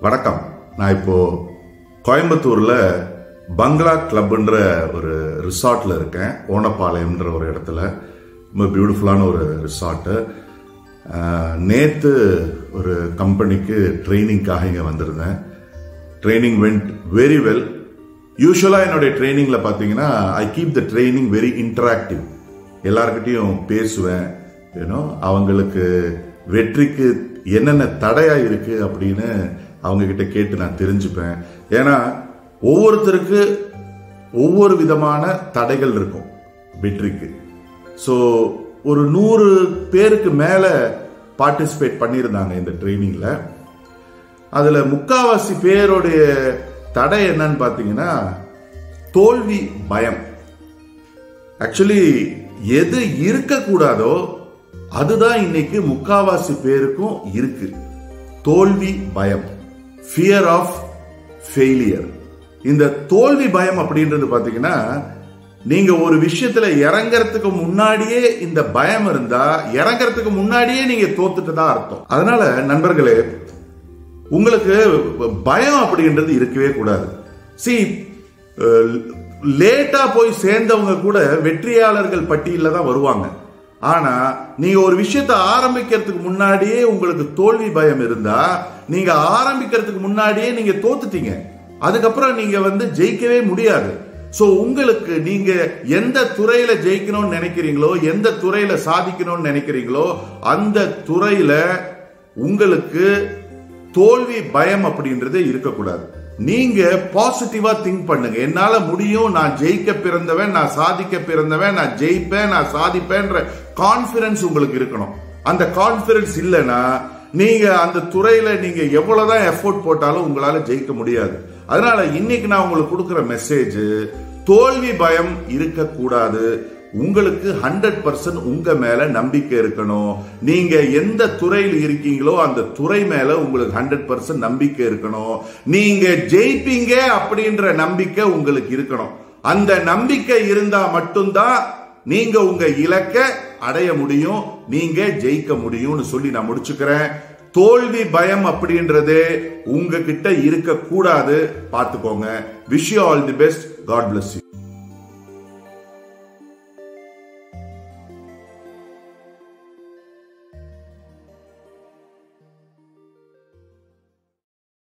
வணக்கம் நான் இப்போ கோயம்புத்தூர்ல பங்களா கிளப்ன்ற ஒரு ரிசார்ட்ல இருக்கேன் ஓனப்பாளையம்ன்ற ஒரு இடத்துல ரொம்ப பியூட்டிஃபுல்லான ஒரு ரிசார்ட்டு நேற்று ஒரு கம்பெனிக்கு ட்ரைனிங்காக இங்கே வந்திருந்தேன் ட்ரைனிங் வெண்ட் வெரி வெல் யூஸ்வலாக என்னுடைய ட்ரைனிங்கில் பார்த்தீங்கன்னா I keep the training very interactive எல்லார்கிட்டையும் பேசுவேன் ஏன்னோ அவங்களுக்கு வெற்றிக்கு என்னென்ன தடையா இருக்கு அப்படின்னு அவங்க கிட்ட கேட்டு நான் தெரிஞ்சுப்பேன் ஏன்னா ஒவ்வொருத்தருக்கு ஒவ்வொரு விதமான தடைகள் இருக்கும் வெற்றிக்கு ஸோ ஒரு நூறு பேருக்கு மேல பார்ட்டிசிபேட் பண்ணியிருந்தாங்க இந்த ட்ரைனிங்ல அதுல முக்காவாசி பேருடைய தடை என்னன்னு பார்த்தீங்கன்னா தோல்வி பயம் ஆக்சுவலி எது இருக்கக்கூடாதோ அதுதான் இன்னைக்கு முக்காவாசி பேருக்கும் இருக்கு தோல்வி பயம் ஃபியர் ஆஃப் ஃபெயிலியர் இந்த தோல்வி பயம் அப்படின்றது பாத்தீங்கன்னா நீங்க ஒரு விஷயத்துல இறங்கறதுக்கு முன்னாடியே இந்த பயம் இருந்தா இறங்கறதுக்கு முன்னாடியே நீங்க தோத்துட்டு தான் அர்த்தம் அதனால நண்பர்களே உங்களுக்கு பயம் அப்படின்றது இருக்கவே கூடாது சி லேட்டா போய் சேர்ந்தவங்க கூட வெற்றியாளர்கள் பட்டியலில் தான் வருவாங்க ஆனா நீங்க ஒரு விஷயத்தை ஆரம்பிக்கிறதுக்கு முன்னாடியே உங்களுக்கு தோல்வி பயம் இருந்தா நீங்க ஆரம்பிக்கிறதுக்கு முன்னாடியே நீங்க தோத்துட்டீங்க அதுக்கப்புறம் நீங்க வந்து ஜெயிக்கவே முடியாது சோ உங்களுக்கு நீங்க எந்த துறையில ஜெயிக்கணும்னு நினைக்கிறீங்களோ எந்த துறையில சாதிக்கணும்னு நினைக்கிறீங்களோ அந்த துறையில உங்களுக்கு தோல்வி பயம் அப்படின்றது இருக்கக்கூடாது நீங்க பாசிட்டிவா திங்க் பண்ணுங்க என்னால முடியும் நான் ஜெயிக்க பிறந்தவன் நான் சாதிக்க பிறந்தவன் நான் ஜெயிப்பேன் நான் சாதிப்பேன்ற கான்பிடன்ஸ் உங்களுக்கு இருக்கணும் அந்த கான்பிடன்ஸ் இல்லைன்னா நீங்க அந்த துறையில நீங்க எவ்வளவுதான் எஃபோர்ட் போட்டாலும் உங்களால ஜெயிக்க முடியாது அதனால இன்னைக்கு நான் உங்களுக்கு கொடுக்குற மெசேஜ் தோல்வி பயம் இருக்கக்கூடாது உங்களுக்கு ஹண்ட்ரட் பர்சன்ட் உங்க மேல நம்பிக்கை இருக்கணும் நீங்க எந்த துறையில் இருக்கீங்களோ அந்த துறை மேல உங்களுக்கு ஹண்ட்ரட் பர்சன்ட் நம்பிக்கை இருக்கணும் நீங்க ஜெயிப்பீங்க அப்படின்ற நம்பிக்கை உங்களுக்கு இருக்கணும் அந்த நம்பிக்கை இருந்தா மட்டும்தான் நீங்க உங்க இலக்க அடைய முடியும் நீங்க ஜெயிக்க முடியும்னு சொல்லி நான் முடிச்சுக்கிறேன் தோல்வி பயம் அப்படின்றது உங்ககிட்ட இருக்க கூடாது பார்த்துக்கோங்க wish you all the best God bless you